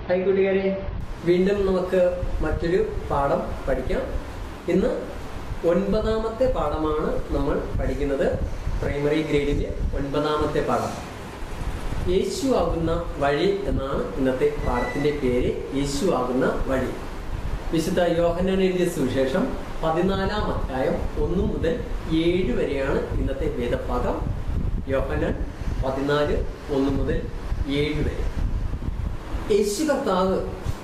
hi കൂട്ടുകാരെ വീണ്ടും നമുക്ക് മറ്റൊരു പാഠം പഠിക്കാം ഇന്ന് ഒൻപതാമത്തെ പാഠമാണ് നമ്മൾ പഠിക്കുന്നത് പ്രൈമറി ഗ്രേഡിലെ ഒൻപതാമത്തെ പാഠം യേശു ആകുന്ന വഴി എന്നാണ് ഇന്നത്തെ പാഠത്തിന്റെ പേര് യേശു ആകുന്ന വഴി വിശുദ്ധ യോഹന്നാൻ എഴുതിയ സുവിശേഷം പതിനാലാം അധ്യായം ഒന്ന് മുതൽ ഏഴ് വരെയാണ് ഇന്നത്തെ വേദഭാഗം യോഹന്നാൻ പതിനാല് ഒന്ന് മുതൽ ഏഴ് വരെ യേശു കർത്താവ്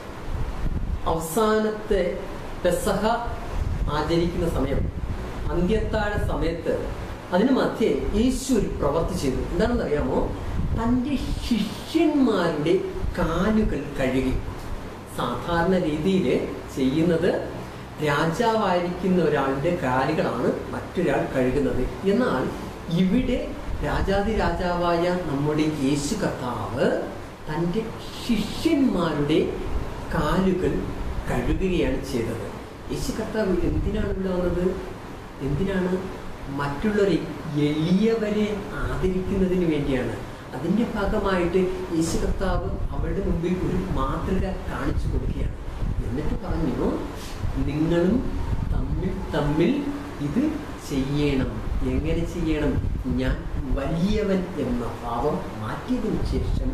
അവസാനത്തെ പെസഹ ആചരിക്കുന്ന സമയം അന്ത്യത്താഴ സമയത്ത് അതിന് മധ്യേ യേശു ഒരു പ്രവർത്തി ചെയ്തു എന്താണെന്ന് അറിയാമോ തൻ്റെ ശിഷ്യന്മാരുടെ കാലുകൾ കഴുകി സാധാരണ രീതിയിൽ ചെയ്യുന്നത് രാജാവായിരിക്കുന്ന ഒരാളുടെ കാലുകളാണ് മറ്റൊരാൾ കഴുകുന്നത് എന്നാൽ ഇവിടെ രാജാതി രാജാവായ നമ്മുടെ യേശു കർത്താവ് തൻ്റെ ശിഷ്യന്മാരുടെ കാലുകൾ കഴുകുകയാണ് ചെയ്തത് യേശു കർത്താവ് എന്തിനാണ് ഇവിടെ വന്നത് എന്തിനാണ് മറ്റുള്ളവരെ എളിയവരെ ആദരിക്കുന്നതിന് വേണ്ടിയാണ് അതിന്റെ ഭാഗമായിട്ട് യേശു കർത്താവ് അവരുടെ മുമ്പിൽ ഒരു മാതൃക കാണിച്ചു കൊടുക്കുകയാണ് എന്നിട്ട് പറഞ്ഞു നിങ്ങളും തമ്മിൽ തമ്മിൽ ഇത് ചെയ്യണം എങ്ങനെ ചെയ്യണം ഞാൻ വലിയവൻ എന്ന ഭാവം മാറ്റിയതിനു ശേഷം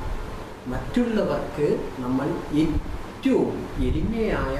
മറ്റുള്ളവർക്ക് നമ്മൾ ഏറ്റവും എളിമയായ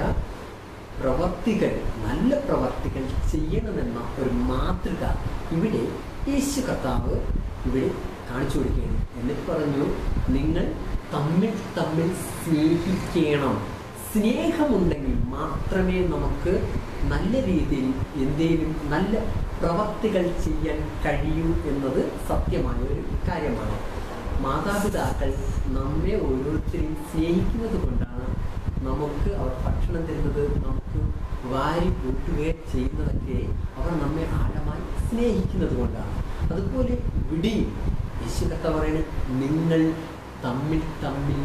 പ്രവർത്തികൾ നല്ല പ്രവർത്തികൾ ചെയ്യണമെന്ന ഒരു മാതൃക ഇവിടെ യേശു കർത്താവ് ഇവിടെ കാണിച്ചു കൊടുക്കുകയാണ് എന്നിട്ട് പറഞ്ഞു നിങ്ങൾ തമ്മിൽ തമ്മിൽ സ്നേഹിക്കണം സ്നേഹമുണ്ടെങ്കിൽ മാത്രമേ നമുക്ക് നല്ല രീതിയിൽ എന്തെങ്കിലും നല്ല പ്രവർത്തികൾ ചെയ്യാൻ കഴിയൂ എന്നത് സത്യമായ ഒരു കാര്യമാണ് മാതാപിതാക്കൾ നമ്മെ ഓരോരുത്തരെയും സ്നേഹിക്കുന്നത് കൊണ്ടാണ് നമുക്ക് അവർ ഭക്ഷണം തരുന്നത് നമുക്ക് വാരി കൂട്ടുകയും ചെയ്യുന്നതൊക്കെ അവർ നമ്മെ ആഴമായി സ്നേഹിക്കുന്നത് കൊണ്ടാണ് അതുപോലെ ഇവിടെയും യേശു കഥ പറയുന്നത് നിങ്ങൾ തമ്മിൽ തമ്മിൽ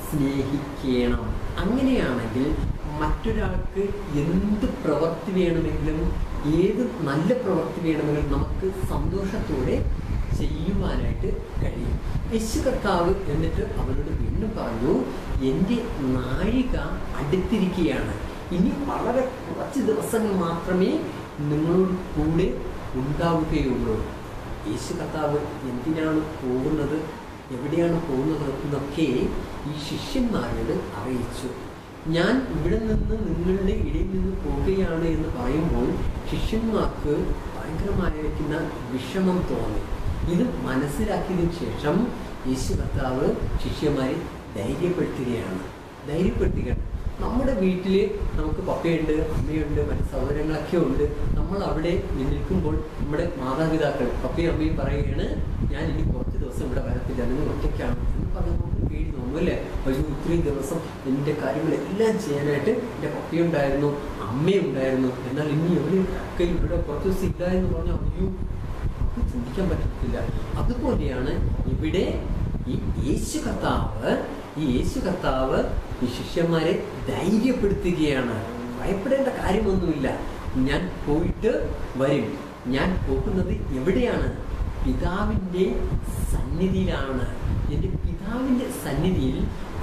സ്നേഹിക്കണം അങ്ങനെയാണെങ്കിൽ മറ്റൊരാൾക്ക് എന്ത് പ്രവൃത്തി വേണമെങ്കിലും ഏത് നല്ല പ്രവൃത്തി വേണമെങ്കിലും നമുക്ക് സന്തോഷത്തോടെ ചെയ്യുവാനായിട്ട് കഴിയും യേശു കർത്താവ് എന്നിട്ട് അവരോട് വീണ്ടും പറഞ്ഞു എൻ്റെ നാഴിക അടുത്തിരിക്കുകയാണ് ഇനി വളരെ കുറച്ച് ദിവസങ്ങൾ മാത്രമേ നിങ്ങളോട് കൂടെ ഉണ്ടാവുകയുള്ളൂ യേശു കർത്താവ് എന്തിനാണ് പോകുന്നത് എവിടെയാണ് പോകുന്നത് എന്നൊക്കെ ഈ ശിഷ്യന്മാരോട് അറിയിച്ചു ഞാൻ ഇവിടെ നിന്ന് നിങ്ങളുടെ ഇടയിൽ നിന്ന് പോവുകയാണ് എന്ന് പറയുമ്പോൾ ശിഷ്യന്മാർക്ക് ഭയങ്കരമായിരിക്കുന്ന വിഷമം തോന്നി ഇത് മനസ്സിലാക്കിയതിനു ശേഷം യേശു കർത്താവ് ശിഷ്യന്മാരെ ധൈര്യപ്പെടുത്തുകയാണ് ധൈര്യപ്പെടുത്തുകയാണ് നമ്മുടെ വീട്ടിൽ നമുക്ക് പപ്പയുണ്ട് അമ്മയുണ്ട് മറ്റ് സഹോദരങ്ങളൊക്കെ ഉണ്ട് നമ്മൾ അവിടെ നിൽക്കുമ്പോൾ നമ്മുടെ മാതാപിതാക്കൾ പപ്പയും അമ്മയും പറയുകയാണ് ഞാൻ ഇനി കുറച്ച് ദിവസം ഇവിടെ വരത്തില്ല നിങ്ങൾ ഒറ്റയ്ക്കാണ് എന്ന് പറഞ്ഞാൽ നമുക്ക് പേടി തോന്നും അല്ലേ ഒരു ഇത്രയും ദിവസം എൻ്റെ കാര്യങ്ങളെല്ലാം ചെയ്യാനായിട്ട് എൻ്റെ പപ്പയുണ്ടായിരുന്നു അമ്മയുണ്ടായിരുന്നു എന്നാൽ ഇനി എവിടെയൊക്കെ ഇവിടെ കുറച്ച് ദിവസം ഇല്ല എന്ന് പറഞ്ഞാൽ അയ്യോ നമുക്ക് ചിന്തിക്കാൻ പറ്റത്തില്ല അതുപോലെയാണ് ഇവിടെ ഈ യേശു കർത്താവ് ഈ യേശു കർത്താവ് ഈ ശിഷ്യന്മാരെ ധൈര്യപ്പെടുത്തുകയാണ് ഭയപ്പെടേണ്ട കാര്യമൊന്നുമില്ല ഞാൻ പോയിട്ട് വരും ഞാൻ പോകുന്നത് എവിടെയാണ് പിതാവിൻ്റെ സന്നിധിയിലാണ് എൻ്റെ പിതാവിൻ്റെ സന്നിധിയിൽ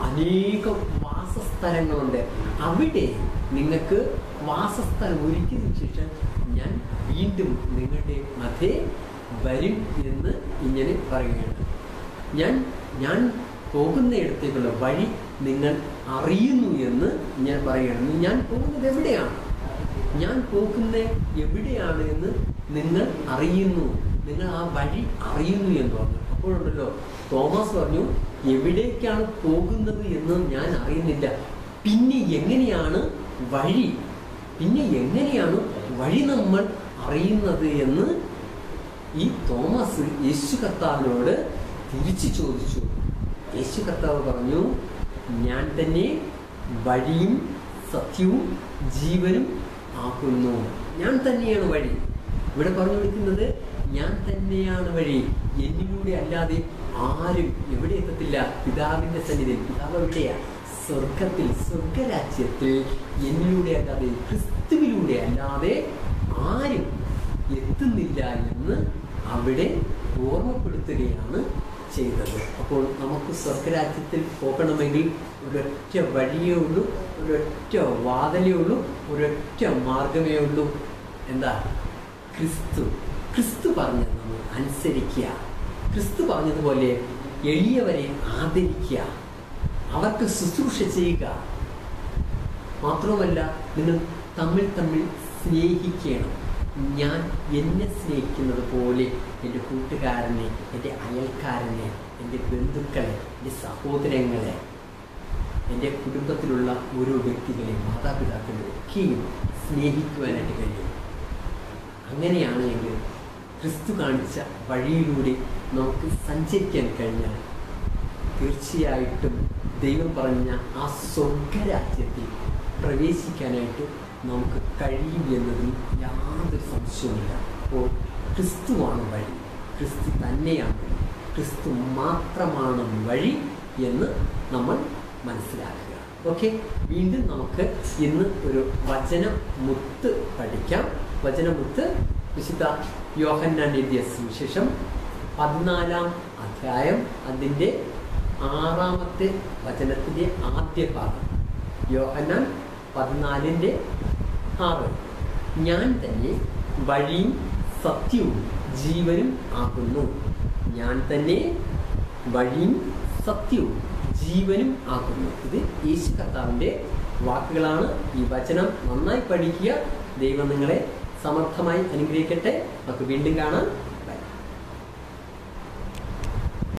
അനേകം വാസസ്ഥലങ്ങളുണ്ട് അവിടെ നിങ്ങൾക്ക് വാസസ്ഥലം ഒരുക്കിയതിനു ശേഷം ഞാൻ വീണ്ടും നിങ്ങളുടെ മധ്യേ വരും എന്ന് ഇങ്ങനെ പറയുകയാണ് ഞാൻ ഞാൻ പോകുന്നയിടത്തേക്കുള്ള വഴി നിങ്ങൾ അറിയുന്നു എന്ന് ഞാൻ പറയുകയാണ് ഞാൻ പോകുന്നത് എവിടെയാണ് ഞാൻ പോകുന്ന എവിടെയാണ് എന്ന് നിങ്ങൾ അറിയുന്നു നിങ്ങൾ ആ വഴി അറിയുന്നു എന്ന് പറഞ്ഞു അപ്പോഴുണ്ടല്ലോ തോമസ് പറഞ്ഞു എവിടേക്കാണ് പോകുന്നത് എന്ന് ഞാൻ അറിയുന്നില്ല പിന്നെ എങ്ങനെയാണ് വഴി പിന്നെ എങ്ങനെയാണ് വഴി നമ്മൾ അറിയുന്നത് എന്ന് ഈ തോമസ് യേശു കർത്താവിനോട് തിരിച്ചു ചോദിച്ചു യേശു കർത്താവ് പറഞ്ഞു ഞാൻ തന്നെ വഴിയും സത്യവും ജീവനും ആക്കുന്നു ഞാൻ തന്നെയാണ് വഴി ഇവിടെ പറഞ്ഞു കൊടുക്കുന്നത് ഞാൻ തന്നെയാണ് വഴി എന്നിലൂടെ അല്ലാതെ ആരും എവിടെ എത്തത്തില്ല പിതാവിന്റെ സന്നിധിയിൽ പിതാവ് എവിടെയാ സ്വർഗത്തിൽ സ്വർഗരാജ്യത്തിൽ എന്നിലൂടെ അല്ലാതെ ക്രിസ്തുവിലൂടെ അല്ലാതെ ആരും എത്തുന്നില്ല എന്ന് അവിടെ ഓർമ്മപ്പെടുത്തുകയാണ് ചെയ്തത് അപ്പോൾ നമുക്ക് സ്വർഗരാജ്യത്തിൽ പോകണമെങ്കിൽ ഒരൊറ്റ വഴിയേ ഉള്ളൂ ഒരൊറ്റ വാതിലേ ഉള്ളൂ ഒരൊറ്റ മാർഗമേ ഉള്ളൂ എന്താ ക്രിസ്തു ക്രിസ്തു പറഞ്ഞത് നമ്മൾ അനുസരിക്കുക ക്രിസ്തു പറഞ്ഞതുപോലെ എളിയവരെ ആദരിക്കുക അവർക്ക് ശുശ്രൂഷ ചെയ്യുക മാത്രവുമല്ല നിങ്ങൾ തമ്മിൽ തമ്മിൽ സ്നേഹിക്കണം ഞാൻ എന്നെ സ്നേഹിക്കുന്നത് പോലെ എൻ്റെ കൂട്ടുകാരനെ എൻ്റെ അയൽക്കാരനെ എൻ്റെ ബന്ധുക്കളെ എൻ്റെ സഹോദരങ്ങളെ എൻ്റെ കുടുംബത്തിലുള്ള ഓരോ വ്യക്തികളെ മാതാപിതാക്കളെ ഒക്കെയും സ്നേഹിക്കുവാനായിട്ട് കഴിയും അങ്ങനെയാണ് എങ്കിൽ ക്രിസ്തു കാണിച്ച വഴിയിലൂടെ നമുക്ക് സഞ്ചരിക്കാൻ കഴിഞ്ഞാൽ തീർച്ചയായിട്ടും ദൈവം പറഞ്ഞ ആ സ്വർഗരാജ്യത്തിൽ പ്രവേശിക്കാനായിട്ട് നമുക്ക് കഴിയും എന്നതിൽ യാതൊരു സംശയവുമില്ല അപ്പോൾ ക്രിസ്തുവാണ് വഴി ക്രിസ്തു തന്നെയാണ് വഴി ക്രിസ്തു മാത്രമാണ് വഴി എന്ന് നമ്മൾ മനസ്സിലാക്കുക ഓക്കെ വീണ്ടും നമുക്ക് ഇന്ന് ഒരു വചനമുത്ത് പഠിക്കാം വചനമുത്ത് വിശുദ്ധ യോഹന്നാൻ എഴുതിയ സുവിശേഷം പതിനാലാം അധ്യായം അതിൻ്റെ ആറാമത്തെ വചനത്തിൻ്റെ ആദ്യ ഭാഗം യോഹന്നാൻ പതിനാലിൻ്റെ ആറ് ഞാൻ തന്നെ വഴിയും സത്യവും ജീവനും ആകുന്നു ഞാൻ തന്നെ വഴിയും സത്യവും ജീവനും ആകുന്നു ഇത് യേശു കർത്താവിൻ്റെ വാക്കുകളാണ് ഈ വചനം നന്നായി പഠിക്കുക ദൈവം നിങ്ങളെ സമർത്ഥമായി അനുഗ്രഹിക്കട്ടെ നമുക്ക് വീണ്ടും കാണാം